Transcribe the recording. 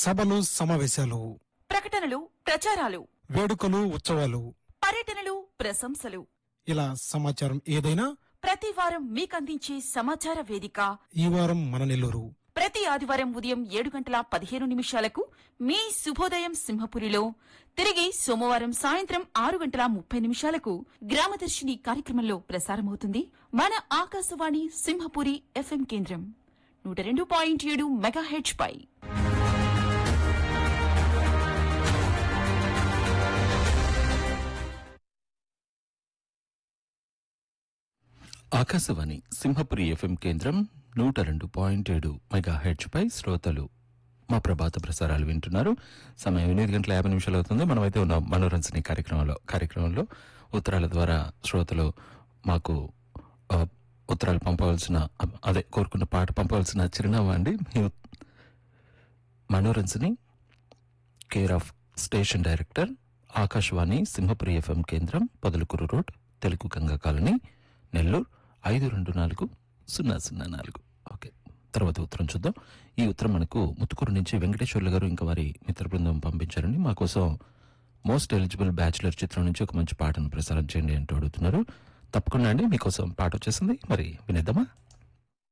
సభలు సమావేశాలు ప్రకటనలు ప్రచారాలు వేడుకలు ఉత్సవాలు పర్యటనలు ప్రశంసలు ఇలా సమాచారం ఏదైనా ప్రతి వారం మీకందించే సమాచార వేదిక ఈ వారం మన నెల్లూరు ప్రతి ఆదివారం ఉదయం ఏడు గంటల పదిహేను నిమిషాలకు మీ శుభోదయం సింహపురిలో తిరిగి సోమవారం సాయంత్రం ఆరు గంటల ముప్పై నిమిషాలకు గ్రామదర్శిని కార్యక్రమంలో ప్రసారమవుతుంది మన ఆకాశవాణి సింహపురి ఎఫ్ఎం కేంద్రం నూట రెండు పాయింట్ ఏడు మెగా హెచ్ పై ఆకాశవాణి సింహపురి ఎఫ్ఎం కేంద్రం నూట రెండు పాయింట్ ఏడు మెగా పై శ్రోతలు మా ప్రభాత ప్రసారాలు వింటున్నారు సమయం ఎనిమిది గంటల యాభై నిమిషాలు అవుతుంది మనమైతే ఉన్న మనోరంజని కార్యక్రమంలో కార్యక్రమంలో ఉత్తరాల ద్వారా శ్రోతలు మాకు ఆ, ఉత్తరాలు పంపవలసిన అ- అదే కోరుకున్న పాట పంపవలసిన చిరునామా అండి మీ ఉత్- Manoranjani care of station director Akashvani Simhapuri FM కేంద్రం పొదలకూరు రోడ్ తెలుగు గంగా కాలనీ నెల్లూరు ఐదు రెండు నాలుగు సున్నా సున్నా నాలుగు ఓకే తర్వాత ఉత్తరం చూద్దాం ఈ ఉత్తరం మనకు ముత్తుకూరు నుంచి వెంకటేశ్వర్లు గారు ఇంకా వారి మిత్ర బృందం పంపించారండి మా కోసం మోస్ట్ ఎలిజిబుల్ బ్యాచులర్ చిత్రం నుంచి ఒక మంచి పాటను ప్రసారం చేయండి అంటూ అడుగుతున్నారు తప్పకుండా అండి మీకోసం పాట వచ్చేసింది మరి వినేద్దామా